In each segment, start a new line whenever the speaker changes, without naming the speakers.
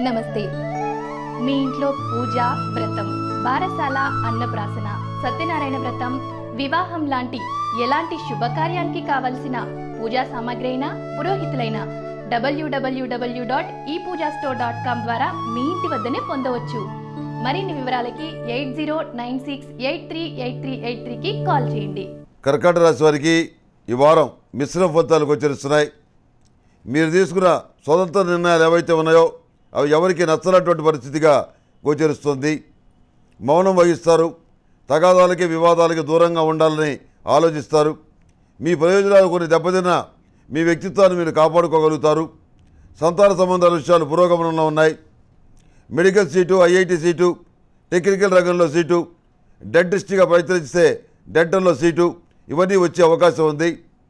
నమస్తే మీ ఇంట్లో పూజ వ్రతం బారసాల అన్నప్రాసన సత్యనారాయణ వ్రతం వివాహం లాంటి ఎలాంటి శుభకార్యానికి కావలసిన పూజా సామాగ్రి అయినా పురోహితులైన డబ్ల్యూడబ్ల్యూడబ్ల్యూ డాట్ ఈ పూజా స్టోర్ డాట్ కామ్ ద్వారా మీ ఇంటి వద్దనే పొందవచ్చు మరిన్ని వివరాలకి eight zero nine six eight three eight three eight త్రీకి కాల్ చేయండి
కర్కాటక రాశి వారికి ఈ వారం మిశ్రమ ఫలితాలు గోచరిస్తున్నాయి మీరు తీసుకున్న స్వతంత్ర నిర్ణయాలు ఏవైతే ఉన్నాయో అవి ఎవరికి నచ్చనటువంటి పరిస్థితిగా గోచరిస్తుంది మౌనం వహిస్తారు తగాదాలకి వివాదాలకి దూరంగా ఉండాలని ఆలోచిస్తారు మీ ప్రయోజనాలు కొన్ని దెబ్బతిన్నా మీ వ్యక్తిత్వాన్ని మీరు కాపాడుకోగలుగుతారు సంతాన సంబంధాల విషయాలు పురోగమనంలో ఉన్నాయి medical seat IIT seat technical రంగంలో సీటు డెంటిస్ట్గా ప్రయత్నిస్తే డెంటల్లో సీటు ఇవన్నీ వచ్చే అవకాశం ఉంది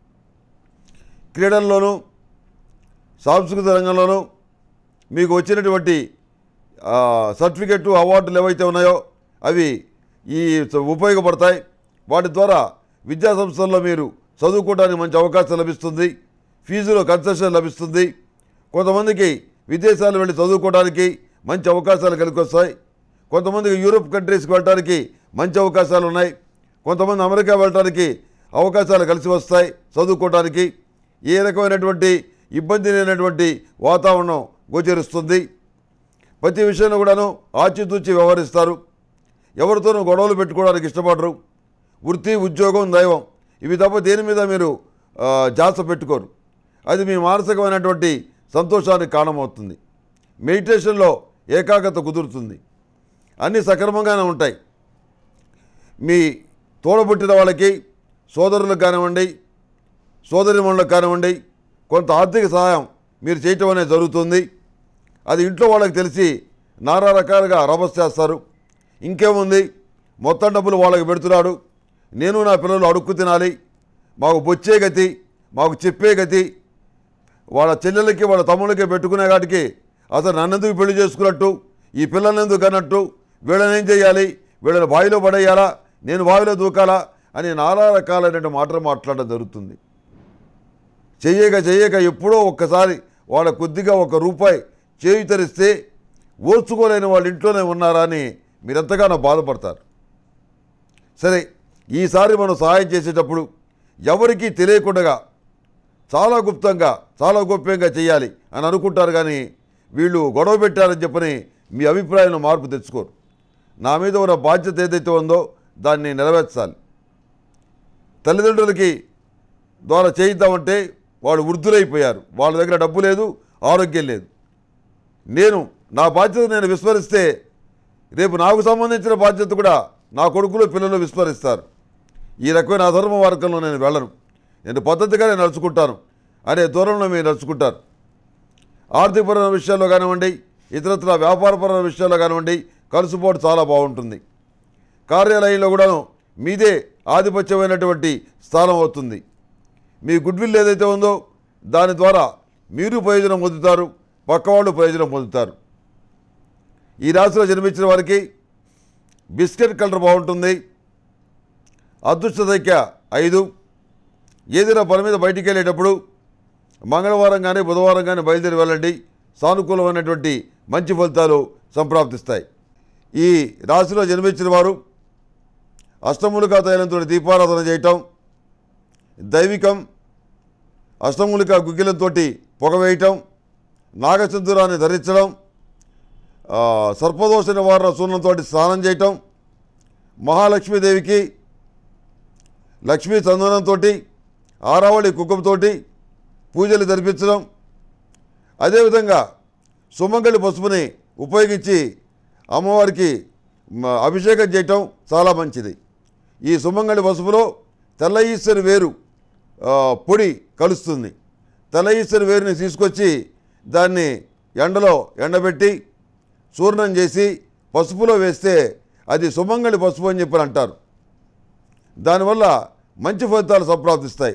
క్రీడల్లోనూ సాంస్కృతిక రంగంలోనూ మీకు వచ్చినటువంటి ఆ, సర్టిఫికెట్ అవార్డులు ఏవైతే ఉన్నాయో అవి ఈ స- ఉపయోగపడతాయి వాటి ద్వారా విద్యా సంస్థల్లో మీరు చదువుకోవడానికి మంచి అవకాశం లభిస్తుంది ఫీజులో కన్సెషన్ లభిస్తుంది కొంతమందికి విదేశాలు వెళ్ళి చదువుకోవడానికి మంచి అవకాశాలు కలిగి వస్తాయి కొంతమందికి యూరోప్ కంట్రీస్కి వెళ్ళడానికి మంచి అవకాశాలు ఉన్నాయి కొంతమంది అమెరికా వెళ్ళడానికి అవకాశాలు కలిసి వస్తాయి చదువుకోవడానికి ఏ రకమైనటువంటి ఇబ్బంది లేనటువంటి వాతావరణం గోచరిస్తుంది ప్రతి విషయంలో కూడాను ఆచితూచి వ్యవహరిస్తారు ఎవరితోనూ గొడవలు పెట్టుకోవడానికి ఇష్టపడరు వృత్తి ఉద్యోగం దైవం ఇవి తప్ప దేని మీద మీరు ఆ, జాస పెట్టుకోరు అది మీ మానసికమైనటువంటి సంతోషానికి కారణమవుతుంది మెడిటేషన్లో ఏకాగ్రత కుదురుతుంది అన్నీ సక్రమంగానే ఉంటాయి మీ తోడబుట్టిన వాళ్ళకి సోదరులకు కానివ్వండి సోదరిమణులకు కానివ్వండి కొంత ఆర్థిక సహాయం మీరు చేయటం అనేది జరుగుతుంది అది ఇంట్లో వాళ్ళకి తెలిసి నానా రకాలుగా రభస్ చేస్తారు ఇంకేముంది మొత్తం డబ్బులు వాళ్ళకి పెడుతున్నాడు నేను నా పిల్లలు అడుక్కు తినాలి మాకు బొచ్చే గతి మాకు చెప్పే గతి వాళ్ళ చెల్లెలకి వాళ్ళ తమ్ముళ్ళకి పెట్టుకునే కాటికి అసలు నన్నెందుకు పెళ్లి చేసుకున్నట్టు ఈ పిల్లల్ని ఎందుకు అన్నట్టు వీళ్ళని ఏం చేయాలి వీళ్ళని బావిలో పడేయాలా నేను బావిలో దూకాలా అని నానా రకాలైనటువంటి మాటలు మాట్లాడడం జరుగుతుంది చెయ్యక చెయ్యక ఎప్పుడో ఒక్కసారి వాళ్ళ కొద్దిగా ఒక రూపాయి చేయి తరిస్తే ఓర్చుకోలేని వాళ్ళ ఇంట్లోనే ఉన్నారా అని మీరెంతగానో బాధపడతారు సరే ఈసారి మనం సహాయం చేసేటప్పుడు ఎవరికీ తెలియకుండా చాలా గుప్తంగా చాలా గోప్యంగా చేయాలి అని అనుకుంటారు కానీ వీళ్ళు గొడవ పెట్టారని చెప్పని మీ అభిప్రాయంలో మార్పు తెచ్చుకోరు నా మీద ఉన్న బాధ్యత ఏదైతే ఉందో దాన్ని నెరవేర్చాలి తల్లిదండ్రులకి ద్వారా చేయిద్దామంటే వాళ్ళు వృద్ధులైపోయారు వాళ్ళ దగ్గర డబ్బు లేదు ఆరోగ్యం లేదు నేను నా బాధ్యత నేను విస్మరిస్తే రేపు నాకు సంబంధించిన బాధ్యత కూడా నా కొడుకులు పిల్లలు విస్మరిస్తారు ఈ రకమైన అధర్మ మార్గంలో నేను వెళ్ళను నేను పద్ధతిగానే నడుచుకుంటాను అనే దూరంలో మీరు నడుచుకుంటారు ఆర్థికపరమైన విషయాల్లో కానివ్వండి ఇతరత్ర వ్యాపారపరమైన విషయాల్లో కానివ్వండి కలుసుబాటు చాలా బాగుంటుంది కార్యాలయంలో కూడాను మీదే ఆధిపత్యమైనటువంటి స్థానం అవుతుంది మీ గుడ్ విల్ ఏదైతే ఉందో దాని ద్వారా మీరు ప్రయోజనం పొందుతారు పక్కవాళ్ళు ప్రయోజనం పొందుతారు ఈ రాశిలో జన్మించిన వారికి బిస్కెట్ కలర్ బాగుంటుంది అదృష్ట సంఖ్య ఐదు ఏదైనా పని మీద బయటికి వెళ్ళేటప్పుడు మంగళవారం కానీ బుధవారం కానీ బయలుదేరి వెళ్ళండి సానుకూలమైనటువంటి మంచి ఫలితాలు సంప్రాప్తిస్తాయి ఈ రాశిలో జన్మించిన వారు అష్టములికా తైలంతో దీపారాధన చేయటం దైవికం అష్టములిక గుగ్గిలంతో పొగ వేయటం నాగచంద్రాన్ని ధరించడం ఆ, సర్పదోష నివారణ సూర్ణంతో స్నానం చేయటం మహాలక్ష్మీదేవికి లక్ష్మీ చందనంతో ఆరావళి కుంకుమతో పూజలు జరిపించడం అదేవిధంగా సుమంగళి పసుపుని ఉపయోగించి అమ్మవారికి మ, అభిషేకం చేయటం చాలా మంచిది ఈ సుమంగళి పసుపులో తెల్ల ఈశ్వరి వేరు ఆ, పొడి కలుస్తుంది తెల్ల ఈశ్వరి వేరుని తీసుకొచ్చి దాన్ని ఎండలో ఎండబెట్టి చూర్ణం చేసి పసుపులో వేస్తే అది సుమంగళి పసుపు అని చెప్పి అంటారు దానివల్ల మంచి ఫలితాలు సంప్రాప్తిస్తాయి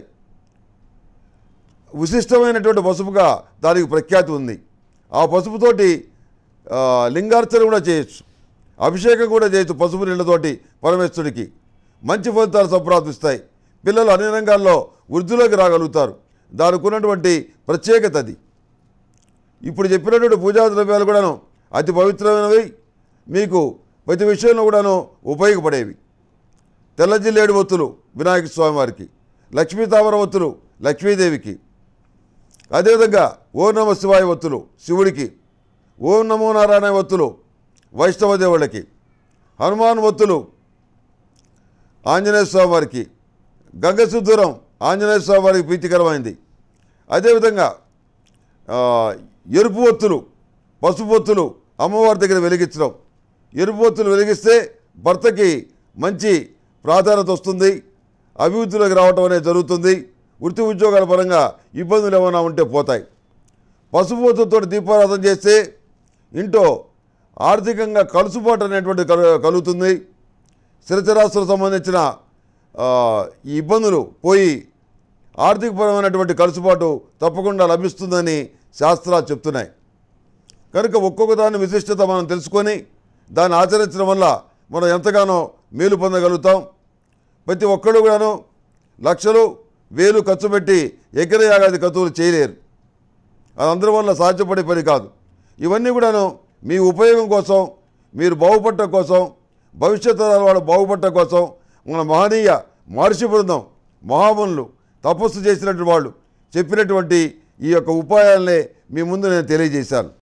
విశిష్టమైనటువంటి పసుపుగా దానికి ప్రఖ్యాతి ఉంది ఆ పసుపుతోటి ఆ, లింగార్చన కూడా చేయొచ్చు అభిషేకం కూడా చేయొచ్చు పసుపు నీళ్ళతోటి పరమేశ్వరుడికి మంచి ఫలితాలు సంప్రాప్తిస్తాయి పిల్లలు అన్ని రంగాల్లో వృద్ధిలోకి రాగలుగుతారు దానికి ఉన్నటువంటి ప్రత్యేకత అది ఇప్పుడు చెప్పినటువంటి పూజా ద్రవ్యాలు కూడాను అతి పవిత్రమైనవి మీకు ప్రతి విషయంలో కూడాను ఉపయోగపడేవి తెల్ల జిల్లేడు ఒత్తులు వినాయక స్వామి వారికి లక్ష్మీ తామర ఒత్తులు లక్ష్మీదేవికి అదేవిధంగా ఓం నమ శివాయ ఒత్తులు శివుడికి ఓం నమో నారాయణ ఒత్తులు వైష్ణవ దేవుళ్ళకి హనుమాన్ ఒత్తులు ఆంజనేయ స్వామి వారికి గంగసుద్దూరం ఆంజనేయ స్వామి వారికి ప్రీతికరమైంది అదేవిధంగా ఆ, ఎరుపు ఒత్తులు పసుపు ఒత్తులు అమ్మవారి దగ్గర వెలిగించడం ఎరుపు ఒత్తులు వెలిగిస్తే భర్తకి మంచి ప్రాధాన్యత వస్తుంది అభివృద్ధిలోకి రావటం అనేది జరుగుతుంది వృత్తి ఉద్యోగాల పరంగా ఇబ్బందులు ఏమైనా ఉంటే పోతాయి పసుపు ఒత్తులతో దీపారాధన చేస్తే ఇంట్లో ఆర్థికంగా కలుసుబాటు అనేటువంటిది కలు- కలుగుతుంది స్థిరచరాస్తులకు సంబంధించిన ఆ, ఈ ఇబ్బందులు పోయి ఆర్థికపరమైనటువంటి కలుసుబాటు తప్పకుండా లభిస్తుందని శాస్త్రాలు చెప్తున్నాయి కనుక ఒక్కొక్క దాని విశిష్టత మనం తెలుసుకొని దాన్ని ఆచరించడం వల్ల మనం ఎంతగానో మేలు పొందగలుగుతాం ప్రతి ఒక్కళ్ళు కూడాను లక్షలు వేలు ఖర్చు పెట్టి యజ్ఞయాగాది ఖర్చులు చేయలేరు అది అందరి వల్ల సాధ్యపడే పని కాదు ఇవన్నీ కూడాను మీ ఉపయోగం కోసం మీరు బాగుపడటం కోసం భవిష్యత్ తరాల వాళ్ళు బాగుపడటం కోసం మన మహనీయ మహర్షి బృందం మహామునులు తపస్సు చేసినటువంటి వాళ్ళు చెప్పినటువంటి ఈ యొక్క ఉపాయాలనే మీ ముందు నేను తెలియజేశాను